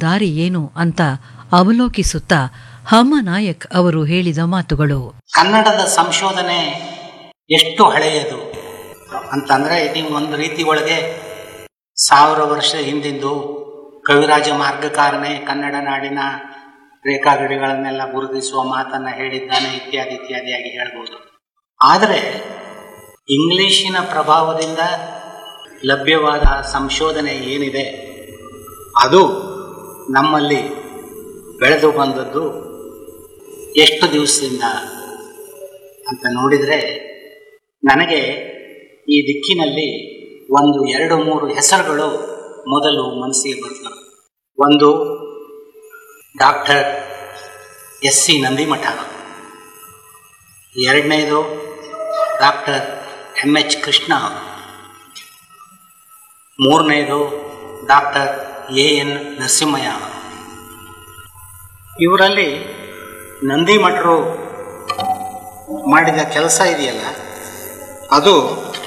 ದಾರಿ ಏನು ಅಂತ ಅವಲೋಕಿಸುತ್ತಾ ಹಮನಾಯಕ್ ಅವರು ಹೇಳಿದ ಮಾತುಗಳು ಕನ್ನಡದ ಸಂಶೋಧನೆ ಎಷ್ಟು ಹಳೆಯದು ಅಂತಂದ್ರೆ ನೀವು ಒಂದು ರೀತಿ ಒಳಗೆ ಸಾವಿರ ವರ್ಷ ಹಿಂದಿಂದು ಕವಿರಾಜ ಮಾರ್ಗಕಾರನೇ ಕನ್ನಡ ನಾಡಿನ ರೇಖಾಗಡಿಗಳನ್ನೆಲ್ಲ ಗುರುತಿಸುವ ಮಾತನ್ನ ಹೇಳಿದ್ದಾನೆ ಇತ್ಯಾದಿ ಇತ್ಯಾದಿಯಾಗಿ ಹೇಳ್ಬೋದು ಆದರೆ ಇಂಗ್ಲಿಶಿನ ಪ್ರಭಾವದಿಂದ ಲಭ್ಯವಾದ ಸಂಶೋಧನೆ ಏನಿದೆ ಅದು ನಮ್ಮಲ್ಲಿ ಬೆಳೆದು ಬಂದದ್ದು ಎಷ್ಟು ದಿವಸದಿಂದ ಅಂತ ನೋಡಿದರೆ ನನಗೆ ಈ ದಿಕ್ಕಿನಲ್ಲಿ ಒಂದು ಎರಡು ಮೂರು ಹೆಸರುಗಳು ಮೊದಲು ಮನಸ್ಸಿಗೆ ಬರ್ತವೆ ಒಂದು ಡಾಕ್ಟರ್ ಎಸ್ ಸಿ ನಂದಿಮಠ ಎರಡನೇದು ಡಾಕ್ಟರ್ ಎಮ್ ಎಚ್ ಕೃಷ್ಣ ಅವರು ಮೂರನೇದು ಡಾಕ್ಟರ್ ಎ ಎನ್ ನರಸಿಂಹಯ್ಯ ಅವರು ಇವರಲ್ಲಿ ನಂದಿಮಠರು ಮಾಡಿದ ಕೆಲಸ ಇದೆಯಲ್ಲ ಅದು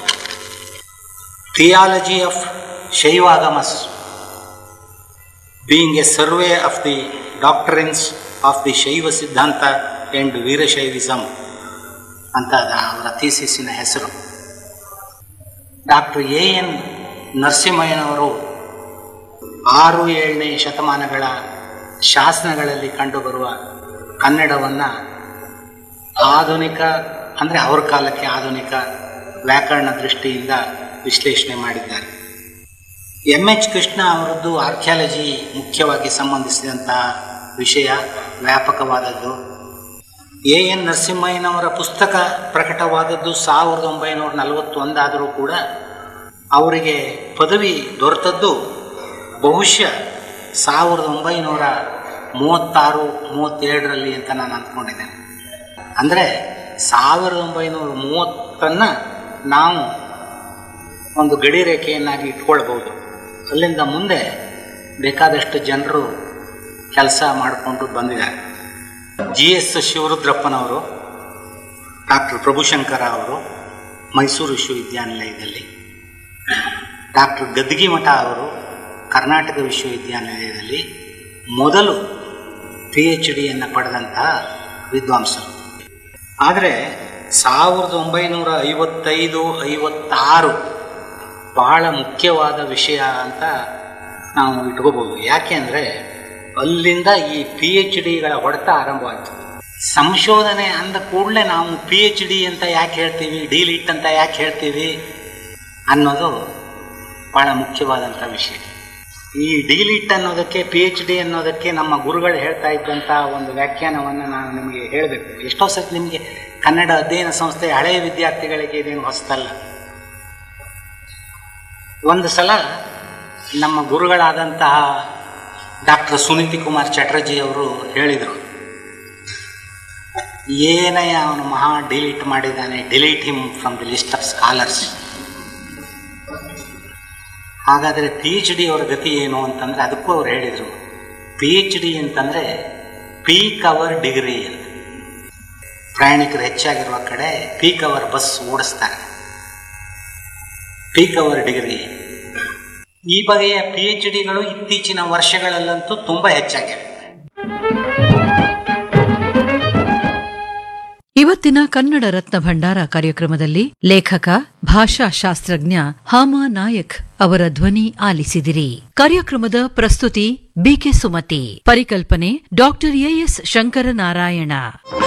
theology of Shaivagamas being a survey of the doctrines of the Shaiva Siddhanta and ವೀರಶೈವಿಸಮ್ ಅಂತ ಅದ ಅವರ ಥೀಸಿಸಿನ ಹೆಸರು ಡಾಕ್ಟರ್ ಎ ಎನ್ ನರಸಿಂಹಯ್ಯನವರು ಆರು ಏಳನೇ ಶತಮಾನಗಳ ಶಾಸನಗಳಲ್ಲಿ ಕಂಡುಬರುವ ಕನ್ನಡವನ್ನು ಆಧುನಿಕ ಅಂದರೆ ಅವ್ರ ಕಾಲಕ್ಕೆ ಆಧುನಿಕ ವ್ಯಾಕರಣ ದೃಷ್ಟಿಯಿಂದ ವಿಶ್ಲೇಷಣೆ ಮಾಡಿದ್ದಾರೆ ಎಮ್ ಎಚ್ ಕೃಷ್ಣ ಅವರದ್ದು ಆರ್ಕಿಯಾಲಜಿ ಮುಖ್ಯವಾಗಿ ಸಂಬಂಧಿಸಿದಂತಹ ವಿಷಯ ವ್ಯಾಪಕವಾದದ್ದು ಎ ಎನ್ ನರಸಿಂಹಯ್ಯನವರ ಪುಸ್ತಕ ಪ್ರಕಟವಾದದ್ದು ಸಾವಿರದ ಒಂಬೈನೂರ ನಲವತ್ತೊಂದಾದರೂ ಕೂಡ ಅವರಿಗೆ ಪದವಿ ದೊರೆತದ್ದು ಬಹುಶಃ ಸಾವಿರದ ಒಂಬೈನೂರ ಮೂವತ್ತಾರು ಮೂವತ್ತೇಳರಲ್ಲಿ ಅಂತ ನಾನು ಅಂದ್ಕೊಂಡಿದ್ದೇನೆ ಅಂದರೆ ಸಾವಿರದ ಒಂಬೈನೂರ ಮೂವತ್ತನ್ನು ನಾವು ಒಂದು ಗಡಿ ರೇಖೆಯನ್ನಾಗಿ ಇಟ್ಕೊಳ್ಬೋದು ಅಲ್ಲಿಂದ ಮುಂದೆ ಬೇಕಾದಷ್ಟು ಜನರು ಕೆಲಸ ಮಾಡಿಕೊಂಡು ಬಂದಿದ್ದಾರೆ ಜಿ ಎಸ್ ಶಿವರುದ್ರಪ್ಪನವರು ಡಾಕ್ಟರ್ ಪ್ರಭುಶಂಕರ ಅವರು ಮೈಸೂರು ವಿಶ್ವವಿದ್ಯಾನಿಲಯದಲ್ಲಿ ಡಾಕ್ಟರ್ ಗದ್ಗಿ ಮಠ ಅವರು ಕರ್ನಾಟಕ ವಿಶ್ವವಿದ್ಯಾನಿಲಯದಲ್ಲಿ ಮೊದಲು ಪಿ ಎಚ್ ಡಿಯನ್ನು ಪಡೆದಂತಹ ವಿದ್ವಾಂಸರು ಆದರೆ ಸಾವಿರದ ಒಂಬೈನೂರ ಐವತ್ತೈದು ಐವತ್ತಾರು ಬಹಳ ಮುಖ್ಯವಾದ ವಿಷಯ ಅಂತ ನಾವು ಇಟ್ಕೋಬಹುದು ಯಾಕೆ ಅಂದರೆ ಅಲ್ಲಿಂದ ಈ ಪಿ ಎಚ್ ಡಿಗಳ ಹೊಡೆತ ಆರಂಭವಾಯಿತು ಸಂಶೋಧನೆ ಅಂದ ಕೂಡಲೇ ನಾವು ಪಿ ಎಚ್ ಡಿ ಅಂತ ಯಾಕೆ ಹೇಳ್ತೀವಿ ಡಿಲಿಟ್ ಅಂತ ಯಾಕೆ ಹೇಳ್ತೀವಿ ಅನ್ನೋದು ಬಹಳ ಮುಖ್ಯವಾದಂಥ ವಿಷಯ ಈ ಡಿಲಿಟ್ ಅನ್ನೋದಕ್ಕೆ ಪಿ ಎಚ್ ಡಿ ಅನ್ನೋದಕ್ಕೆ ನಮ್ಮ ಗುರುಗಳು ಹೇಳ್ತಾ ಇದ್ದಂಥ ಒಂದು ವ್ಯಾಖ್ಯಾನವನ್ನು ನಾನು ನಿಮಗೆ ಹೇಳಬೇಕು ಎಷ್ಟೋ ಸತಿ ನಿಮಗೆ ಕನ್ನಡ ಅಧ್ಯಯನ ಸಂಸ್ಥೆ ಹಳೆಯ ವಿದ್ಯಾರ್ಥಿಗಳಿಗೆ ಇದೇನು ಹೊಸತಲ್ಲ ಒಂದು ಸಲ ನಮ್ಮ ಗುರುಗಳಾದಂತಹ ಡಾಕ್ಟರ್ ಸುನೀತಿ ಕುಮಾರ್ ಚಟರ್ಜಿ ಅವರು ಹೇಳಿದರು ಏನಯ್ಯ ಅವನು ಮಹಾ ಡಿಲೀಟ್ ಮಾಡಿದ್ದಾನೆ delete him from the list of scholars ಹಾಗಾದರೆ ಪಿ ಎಚ್ ಡಿ ಅವರ ಗತಿ ಏನು ಅಂತಂದರೆ ಅದಕ್ಕೂ ಅವ್ರು ಹೇಳಿದರು ಪಿ ಎಚ್ ಡಿ ಅಂತಂದರೆ ಪೀಕ್ ಅವರ್ ಡಿಗ್ರಿ ಅಂತ ಪ್ರಯಾಣಿಕರು ಹೆಚ್ಚಾಗಿರುವ ಕಡೆ ಪೀಕ್ ಅವರ್ ಬಸ್ ಓಡಿಸ್ತಾರೆ ಪೀಕ್ ಅವರ್ ಡಿಗ್ರಿ ಈ ಬಗೆಯ ಪಿ ಎಚ್ ಡಿಗಳು ಇತ್ತೀಚಿನ ವರ್ಷಗಳಲ್ಲಂತೂ ತುಂಬ ಹೆಚ್ಚಾಗಿವೆ ಇವತ್ತಿನ ಕನ್ನಡ ರತ್ನ ಭಂಡಾರ ಕಾರ್ಯಕ್ರಮದಲ್ಲಿ ಲೇಖಕ ಭಾಷಾಶಾಸ್ತ್ರಜ್ಞ ಹಾಮಾ ನಾಯಕ್ ಅವರ ಧ್ವನಿ ಆಲಿಸಿದಿರಿ ಕಾರ್ಯಕ್ರಮದ ಪ್ರಸ್ತುತಿ ಬಿಕೆ ಸುಮತಿ ಪರಿಕಲ್ಪನೆ ಡಾಕ್ಟರ್ ಎಎಸ್ ಶಂಕರನಾರಾಯಣ